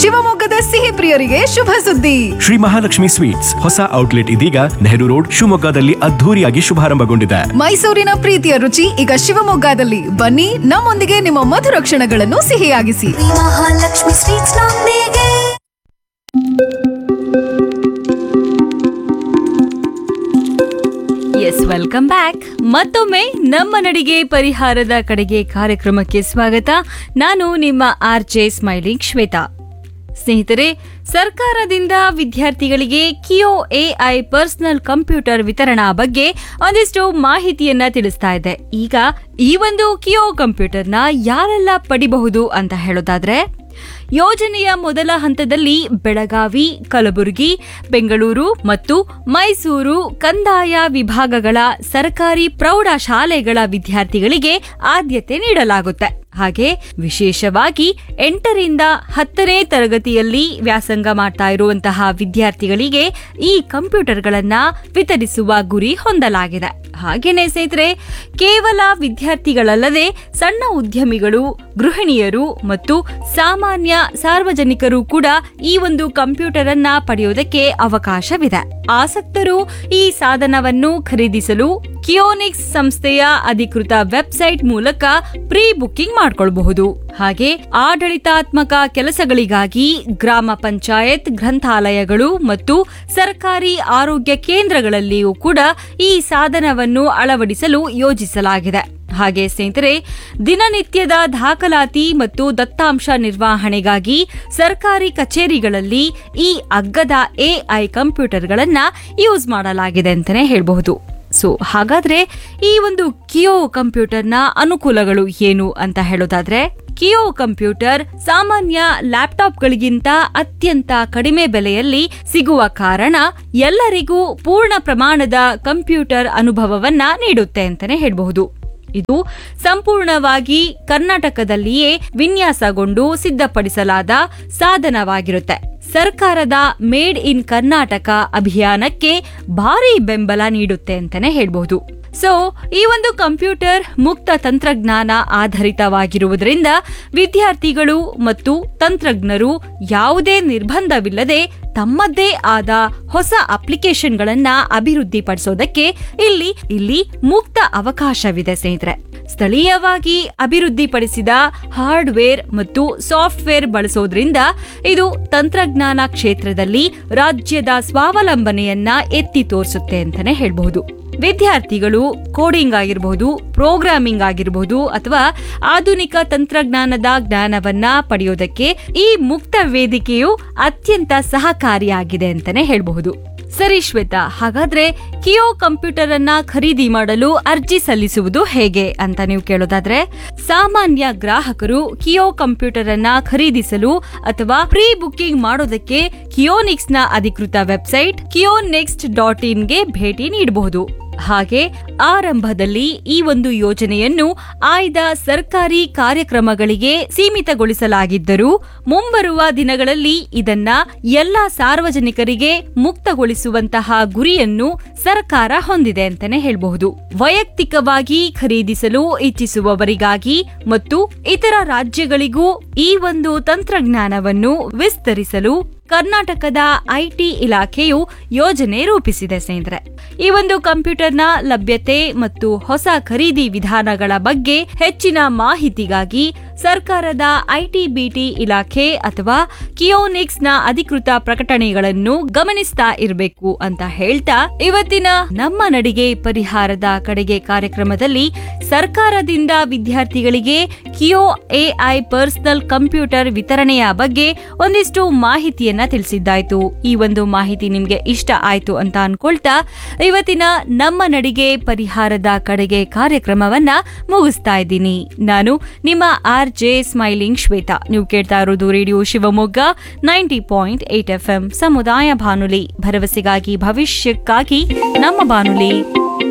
ಶಿವಮೊಗ್ಗದ ಸಿಹಿ ಪ್ರಿಯರಿಗೆ ಶುಭ ಸುದ್ದಿ ಶ್ರೀ ಮಹಾಲಕ್ಷ್ಮಿ ಸ್ವೀಟ್ಸ್ ಹೊಸ ಔಟ್ಲೆಟ್ ಇದೀಗ ನೆಹರು ರೋಡ್ ಶಿವಮೊಗ್ಗದಲ್ಲಿ ಅದ್ಧೂರಿಯಾಗಿ ಶುಭಾರಂಭಗೊಂಡಿದೆ ಮೈಸೂರಿನ ಪ್ರೀತಿಯ ರುಚಿ ಈಗ ಶಿವಮೊಗ್ಗದಲ್ಲಿ ಬನ್ನಿ ನಮ್ಮೊಂದಿಗೆ ನಿಮ್ಮ ಮಧುರ ಕ್ಷಣಗಳನ್ನು ಸಿಹಿಯಾಗಿಸಿ ಮಹಾಲಕ್ಷ್ಮಿ ಸ್ವೀಟ್ಸ್ ನೊಂದಿಗೆ ಎಸ್ ವೆಲ್ಕಮ್ ಬ್ಯಾಕ್ ಮತ್ತೊಮ್ಮೆ ನಮ್ಮ ನಡಿಗೆ ಪರಿಹಾರದ ಕಡೆಗೆ ಕಾರ್ಯಕ್ರಮಕ್ಕೆ ಸ್ವಾಗತ ನಾನು ನಿಮ್ಮ ಆರ್ ಜೆ ಸ್ಮೈಲಿಂಗ್ ಶ್ವೇತಾ ಸ್ನೇಹಿತರೆ ಸರ್ಕಾರದಿಂದ ವಿದ್ಯಾರ್ಥಿಗಳಿಗೆ ಕಿಯೋ ಎಐ ಪರ್ಸನಲ್ ಕಂಪ್ಯೂಟರ್ ವಿತರಣಾ ಬಗ್ಗೆ ಒಂದಿಷ್ಟು ಮಾಹಿತಿಯನ್ನ ತಿಳಿಸ್ತಾ ಇದೆ ಈಗ ಈ ಒಂದು ಕಿಯೋ ಕಂಪ್ಯೂಟರ್ನ ಯಾರೆಲ್ಲ ಪಡಿಬಹುದು ಅಂತ ಹೇಳೋದಾದ್ರೆ ಯೋಜನೆಯ ಮೊದಲ ಹಂತದಲ್ಲಿ ಬೆಳಗಾವಿ ಕಲಬುರಗಿ ಬೆಂಗಳೂರು ಮತ್ತು ಮೈಸೂರು ಕಂದಾಯ ವಿಭಾಗಗಳ ಸರ್ಕಾರಿ ಪ್ರೌಢಶಾಲೆಗಳ ವಿದ್ಯಾರ್ಥಿಗಳಿಗೆ ಆದ್ಯತೆ ನೀಡಲಾಗುತ್ತೆ ಹಾಗೆ ವಿಶೇಷವಾಗಿ ಎಂಟರಿಂದ ಹತ್ತನೇ ತರಗತಿಯಲ್ಲಿ ವ್ಯಾಸಂಗ ಮಾಡ್ತಾ ಇರುವಂತಹ ವಿದ್ಯಾರ್ಥಿಗಳಿಗೆ ಈ ಕಂಪ್ಯೂಟರ್ಗಳನ್ನ ವಿತರಿಸುವ ಗುರಿ ಹೊಂದಲಾಗಿದೆ ಹಾಗೇನೆ ಸ್ನೇಹಿತರೆ ಕೇವಲ ವಿದ್ಯಾರ್ಥಿಗಳಲ್ಲದೆ ಸಣ್ಣ ಉದ್ಯಮಿಗಳು ಗೃಹಿಣಿಯರು ಮತ್ತು ಸಾಮಾನ್ಯ ಸಾರ್ವಜನಿಕರು ಕೂಡ ಈ ಒಂದು ಕಂಪ್ಯೂಟರ್ ಅನ್ನ ಪಡೆಯುವುದಕ್ಕೆ ಅವಕಾಶವಿದೆ ಆಸಕ್ತರು ಈ ಸಾಧನವನ್ನು ಖರೀದಿಸಲು ಕಿಯೋನಿಕ್ಸ್ ಸಂಸ್ಥೆಯ ಅಧಿಕೃತ ವೆಬ್ಸೈಟ್ ಮೂಲಕ ಪ್ರೀ ಬುಕ್ಕಿಂಗ್ ಮಾಡಿಕೊಳ್ಳಬಹುದು ಹಾಗೆ ಆಡಳಿತಾತ್ಮಕ ಕೆಲಸಗಳಿಗಾಗಿ ಗ್ರಾಮ ಪಂಚಾಯತ್ ಗ್ರಂಥಾಲಯಗಳು ಮತ್ತು ಸರ್ಕಾರಿ ಆರೋಗ್ಯ ಕೇಂದ್ರಗಳಲ್ಲಿಯೂ ಕೂಡ ಈ ಸಾಧನವನ್ನು ಅಳವಡಿಸಲು ಯೋಜಿಸಲಾಗಿದೆ ಹಾಗೆ ಸ್ನೇಹಿತರೆ ದಿನನಿತ್ಯದ ದಾಖಲಾತಿ ಮತ್ತು ದತ್ತಾಂಶ ನಿರ್ವಹಣೆಗಾಗಿ ಸರ್ಕಾರಿ ಕಚೇರಿಗಳಲ್ಲಿ ಈ ಅಗ್ಗದ ಎಐ ಕಂಪ್ಯೂಟರ್ಗಳನ್ನ ಯೂಸ್ ಮಾಡಲಾಗಿದೆ ಅಂತಾನೆ ಹೇಳಬಹುದು ಸೊ ಹಾಗಾದ್ರೆ ಈ ಒಂದು ಕಿಯೋ ಕಂಪ್ಯೂಟರ್ನ ಅನುಕೂಲಗಳು ಏನು ಅಂತ ಹೇಳೋದಾದ್ರೆ ಕಿಯೋ ಕಂಪ್ಯೂಟರ್ ಸಾಮಾನ್ಯ ಲ್ಯಾಪ್ಟಾಪ್ಗಳಿಗಿಂತ ಅತ್ಯಂತ ಕಡಿಮೆ ಬೆಲೆಯಲ್ಲಿ ಸಿಗುವ ಕಾರಣ ಎಲ್ಲರಿಗೂ ಪೂರ್ಣ ಪ್ರಮಾಣದ ಕಂಪ್ಯೂಟರ್ ಅನುಭವವನ್ನ ನೀಡುತ್ತೆ ಅಂತಾನೆ ಹೇಳಬಹುದು ಇದು ಸಂಪೂರ್ಣವಾಗಿ ಕರ್ನಾಟಕದಲ್ಲಿಯೇ ವಿನ್ಯಾಸಗೊಂಡು ಸಿದ್ಧಪಡಿಸಲಾದ ಸಾಧನವಾಗಿರುತ್ತೆ ಸರ್ಕಾರದ ಮೇಡ್ ಇನ್ ಕರ್ನಾಟಕ ಅಭಿಯಾನಕ್ಕೆ ಭಾರಿ ಬೆಂಬಲ ನೀಡುತ್ತೆ ಅಂತಾನೆ ಹೇಳ್ಬಹುದು ಸೊ ಈ ಒಂದು ಕಂಪ್ಯೂಟರ್ ಮುಕ್ತ ತಂತ್ರಜ್ಞಾನ ಆಧಾರಿತವಾಗಿರುವುದರಿಂದ ವಿದ್ಯಾರ್ಥಿಗಳು ಮತ್ತು ತಂತ್ರಜ್ಞರು ಯಾವುದೇ ನಿರ್ಬಂಧವಿಲ್ಲದೆ ತಮ್ಮದೇ ಆದ ಹೊಸ ಅಪ್ಲಿಕೇಶನ್ಗಳನ್ನ ಅಭಿವೃದ್ಧಿಪಡಿಸೋದಕ್ಕೆ ಇಲ್ಲಿ ಇಲ್ಲಿ ಮುಕ್ತ ಅವಕಾಶವಿದೆ ಸ್ನೇಹಿತರೆ ಸ್ಥಳೀಯವಾಗಿ ಅಭಿವೃದ್ಧಿಪಡಿಸಿದ ಹಾರ್ಡ್ವೇರ್ ಮತ್ತು ಸಾಫ್ಟ್ವೇರ್ ಬಳಸೋದ್ರಿಂದ ಇದು ತಂತ್ರಜ್ಞಾನ ಕ್ಷೇತ್ರದಲ್ಲಿ ರಾಜ್ಯದ ಸ್ವಾವಲಂಬನೆಯನ್ನ ಎತ್ತಿ ತೋರಿಸುತ್ತೆ ಅಂತಾನೆ ಹೇಳ್ಬಹುದು ವಿದ್ಯಾರ್ಥಿಗಳು ಕೋಡಿಂಗ್ ಆಗಿರಬಹುದು ಪ್ರೋಗ್ರಾಮಿಂಗ್ ಆಗಿರಬಹುದು ಅಥವಾ ಆಧುನಿಕ ತಂತ್ರಜ್ಞಾನದ ಜ್ಞಾನವನ್ನ ಪಡೆಯೋದಕ್ಕೆ ಈ ಮುಕ್ತ ವೇದಿಕೆಯು ಅತ್ಯಂತ ಸಹಕಾರಿಯಾಗಿದೆ ಅಂತಾನೆ ಹೇಳಬಹುದು ಸರಿ ಶ್ವೇತಾ ಹಾಗಾದ್ರೆ ಕಿಯೋ ಕಂಪ್ಯೂಟರ್ ಅನ್ನ ಖರೀದಿ ಮಾಡಲು ಅರ್ಜಿ ಸಲ್ಲಿಸುವುದು ಹೇಗೆ ಅಂತ ನೀವು ಕೇಳೋದಾದ್ರೆ ಸಾಮಾನ್ಯ ಗ್ರಾಹಕರು ಕಿಯೋ ಕಂಪ್ಯೂಟರ್ ಅನ್ನ ಖರೀದಿಸಲು ಅಥವಾ ಪ್ರೀ ಬುಕ್ಕಿಂಗ್ ಮಾಡೋದಕ್ಕೆ ಕಿಯೋನಿಕ್ಸ್ ನ ಅಧಿಕೃತ ವೆಬ್ಸೈಟ್ ಕಿಯೋನೆಕ್ಸ್ಟ್ ಡಾಟ್ ಇನ್ಗೆ ಭೇಟಿ ನೀಡಬಹುದು ಹಾಗೆ ಆರಂಭದಲ್ಲಿ ಈ ಒಂದು ಯೋಜನೆಯನ್ನು ಆಯ್ದ ಸರ್ಕಾರಿ ಕಾರ್ಯಕ್ರಮಗಳಿಗೆ ಸೀಮಿತಗೊಳಿಸಲಾಗಿದ್ದರೂ ಮುಂಬರುವ ದಿನಗಳಲ್ಲಿ ಇದನ್ನ ಎಲ್ಲಾ ಸಾರ್ವಜನಿಕರಿಗೆ ಮುಕ್ತಗೊಳಿಸುವಂತಹ ಗುರಿಯನ್ನು ಸರ್ಕಾರ ಹೊಂದಿದೆ ಅಂತಾನೆ ಹೇಳಬಹುದು ವೈಯಕ್ತಿಕವಾಗಿ ಖರೀದಿಸಲು ಇಚ್ಛಿಸುವವರಿಗಾಗಿ ಮತ್ತು ಇತರ ರಾಜ್ಯಗಳಿಗೂ ಈ ಒಂದು ತಂತ್ರಜ್ಞಾನವನ್ನು ವಿಸ್ತರಿಸಲು ಕರ್ನಾಟಕದ ಐಟಿ ಇಲಾಖೆಯು ಯೋಜನೆ ರೂಪಿಸಿದೆ ಸ್ನೇಹಿತರೆ ಈ ಒಂದು ಕಂಪ್ಯೂಟರ್ನ ಲಭ್ಯತೆ ಮತ್ತು ಹೊಸ ಖರೀದಿ ವಿಧಾನಗಳ ಬಗ್ಗೆ ಹೆಚ್ಚಿನ ಮಾಹಿತಿಗಾಗಿ ಸರ್ಕಾರದ ಐಟಿ ಬಿಟಿ ಇಲಾಖೆ ಅಥವಾ ಕಿಯೋನಿಕ್ಸ್ ನ ಅಧಿಕೃತ ಪ್ರಕಟಣೆಗಳನ್ನು ಗಮನಿಸ್ತಾ ಇರಬೇಕು ಅಂತ ಹೇಳ್ತಾ ಇವತ್ತಿನ ನಮ್ಮ ನಡಿಗೆ ಪರಿಹಾರದ ಕಡೆಗೆ ಕಾರ್ಯಕ್ರಮದಲ್ಲಿ ಸರ್ಕಾರದಿಂದ ವಿದ್ಯಾರ್ಥಿಗಳಿಗೆ ಕಿಯೋ ಎಐ ಪರ್ಸನಲ್ ಕಂಪ್ಯೂಟರ್ ವಿತರಣೆಯ ಬಗ್ಗೆ ಒಂದಿಷ್ಟು ಮಾಹಿತಿಯನ್ನ ತಿಳಿಸಿದ್ದಾಯ್ತು ಈ ಒಂದು ಮಾಹಿತಿ ನಿಮ್ಗೆ ಇಷ್ಟ ಆಯ್ತು ಅಂತ ಅನ್ಕೊಳ್ತಾ ಇವತ್ತಿನ ನಮ್ಮ ನಡಿಗೆ ಪರಿಹಾರದ ಕಡೆಗೆ ಕಾರ್ಯಕ್ರಮವನ್ನ ಮುಗಿಸ್ತಾ ಇದ್ದೀನಿ ನಾನು ನಿಮ್ಮ ಆರ್ ಜೆ ಸ್ಮೈಲಿಂಗ್ ಶ್ವೇತಾ ನೀವು ಕೇಳ್ತಾ ಇರೋದು radio Shivamogga ninety point eight F ಸಮುದಾಯ ಬಾನುಲಿ ಭರವಸೆಗಾಗಿ ಭವಿಷ್ಯಕ್ಕಾಗಿ ನಮ್ಮ ಬಾನುಲಿ